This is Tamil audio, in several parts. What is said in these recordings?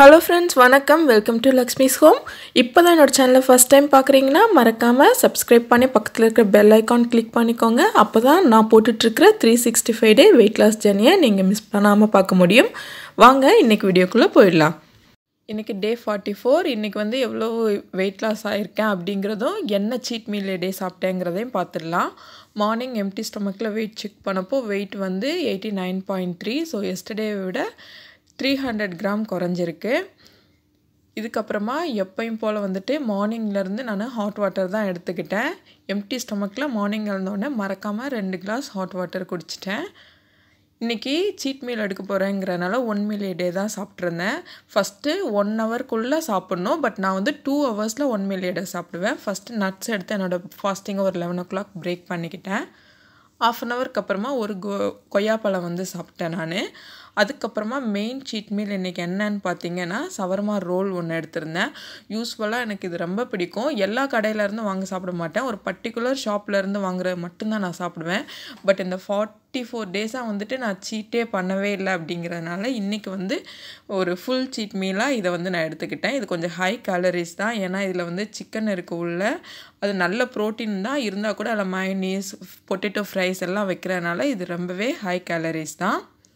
ஹலோ ஃப்ரெண்ட்ஸ் வணக்கம் வெல்கம் டு லக்ஷ்மிஸ் ஹோம் இப்போ தான் என்னோட சேனலை ஃபஸ்ட் டைம் பார்க்குறீங்கன்னா மறக்காமல் சப்ஸ்கிரைப் பண்ணி பக்கத்தில் இருக்கிற பெல் ஐக்கான் கிளிக் பண்ணிக்கோங்க அப்போ தான் நான் போட்டுட்ருக்கிற three sixty five day weight loss ஜர்னியை நீங்கள் மிஸ் பண்ணாமல் பார்க்க முடியும் வாங்க இன்றைக்கி வீடியோக்குள்ளே போயிடலாம் இன்றைக்கி டே ஃபார்ட்டி ஃபோர் இன்றைக்கி வந்து எவ்வளோ வெயிட் லாஸ் ஆகிருக்கேன் அப்படிங்கிறதும் என்ன சீட் மீல் டே சாப்பிட்டேங்கிறதையும் பார்த்துடலாம் மார்னிங் எம்டி ஸ்டொமக்கில் வெயிட் செக் பண்ணப்போ வெயிட் வந்து eighty nine point three so எஸ்டர்டேவை விட த்ரீ ஹண்ட்ரட் கிராம் குறைஞ்சிருக்கு இதுக்கப்புறமா எப்பயும் போல் வந்துட்டு மார்னிங்லேருந்து நான் ஹாட் வாட்டர் தான் எடுத்துக்கிட்டேன் எம்டி ஸ்டொமக்கில் மார்னிங் எழுந்தோடனே மறக்காமல் ரெண்டு கிளாஸ் ஹாட் வாட்டர் குடிச்சிட்டேன் இன்றைக்கி சீட் மீல் எடுக்க போகிறேங்கிறனால ஒன் மீல் டே தான் சாப்பிட்ருந்தேன் ஃபஸ்ட்டு ஒன் ஹவர்க்குள்ளே சாப்பிட்ணும் பட் நான் வந்து டூ ஹவர்ஸில் ஒன் மீல் டே சாப்பிடுவேன் ஃபஸ்ட்டு நட்ஸ் எடுத்து என்னோடய ஃபாஸ்டிங்கை ஒரு லெவன் ஓ கிளாக் பிரேக் பண்ணிக்கிட்டேன் ஆஃப் அன் ஹவருக்கு அப்புறமா ஒரு கொ கொய்யாப்பழம் வந்து சாப்பிட்டேன் நான் அதுக்கப்புறமா மெயின் சீட் மீல் இன்றைக்கி என்னன்னு பார்த்தீங்கன்னா சவர்மா ரோல் ஒன்று எடுத்திருந்தேன் யூஸ்வலாக எனக்கு இது ரொம்ப பிடிக்கும் எல்லா கடையிலேருந்து வாங்க சாப்பிட மாட்டேன் ஒரு பர்டிகுலர் ஷாப்லேருந்து வாங்குறது மட்டும்தான் நான் சாப்பிடுவேன் பட் இந்த ஃபார்ட்டி ஃபோர் டேஸாக வந்துட்டு நான் சீட்டே பண்ணவே இல்லை அப்படிங்கிறதுனால இன்றைக்கி வந்து ஒரு ஃபுல் சீட் மீலாக இதை வந்து நான் எடுத்துக்கிட்டேன் இது கொஞ்சம் ஹை கேலரிஸ் தான் ஏன்னா இதில் வந்து சிக்கன் இருக்க உள்ள அது நல்ல ப்ரோட்டீன் தான் இருந்தால் கூட அதில் மைனீஸ் பொட்டேட்டோ ஃப்ரைஸ் எல்லாம் வைக்கிறதுனால இது ரொம்பவே ஹை கேலரிஸ் தான்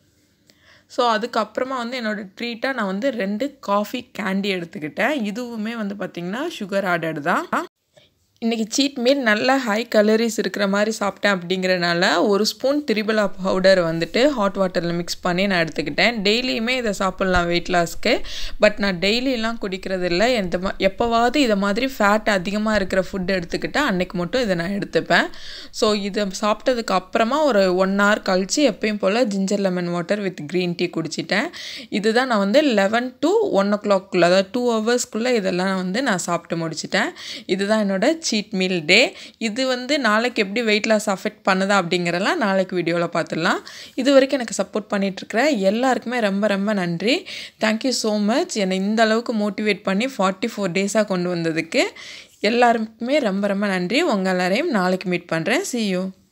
ஸோ அதுக்கப்புறமா வந்து என்னோடய ட்ரீட்டாக நான் வந்து ரெண்டு காஃபி கேண்டி எடுத்துக்கிட்டேன் இதுவுமே வந்து பார்த்திங்கன்னா சுகர் ஆடட் தான் இன்றைக்கி சீட் மீல் நல்ல ஹை கலரிஸ் இருக்கிற மாதிரி சாப்பிட்டேன் அப்படிங்கிறனால ஒரு ஸ்பூன் திரிபலா பவுடர் வந்துட்டு ஹாட் வாட்டரில் மிக்ஸ் பண்ணி நான் எடுத்துக்கிட்டேன் டெய்லியுமே இதை சாப்பிட்லாம் வெயிட் லாஸ்க்கு பட் நான் டெய்லியெலாம் குடிக்கிறது இல்லை எந்த மா எப்போவாவது இதை மாதிரி ஃபேட் அதிகமாக இருக்கிற ஃபுட் எடுத்துக்கிட்டால் அன்றைக்கு மட்டும் இதை நான் எடுத்துப்பேன் ஸோ இதை சாப்பிட்டதுக்கு அப்புறமா ஒரு ஒன் ஹவர் கழித்து எப்பயும் போல் ginger lemon water with green tea குடிச்சிட்டேன் இதுதான் நான் வந்து லெவன் டு ஒன் ஓ கிளாக்குள்ளே அதாவது டூ ஹவர்ஸ்க்குள்ளே இதெல்லாம் வந்து நான் சாப்பிட்டு முடிச்சிட்டேன் இதுதான் என்னோட சீட் மீல் டே இது வந்து நாளைக்கு எப்படி வெயிட் லாஸ் அஃபெக்ட் பண்ணுதா அப்படிங்கிறலாம் நாளைக்கு வீடியோவில் பார்த்துடலாம் இது வரைக்கும் எனக்கு சப்போர்ட் பண்ணிகிட்ருக்கிற எல்லாருக்குமே ரொம்ப ரொம்ப நன்றி தேங்க்யூ ஸோ மச் என்னை இந்த அளவுக்கு மோட்டிவேட் பண்ணி ஃபார்ட்டி ஃபோர் டேஸாக கொண்டு வந்ததுக்கு எல்லாருக்குமே ரொம்ப ரொம்ப நன்றி உங்கள் எல்லாரையும் நாளைக்கு மீட் பண்ணுறேன் சி யூ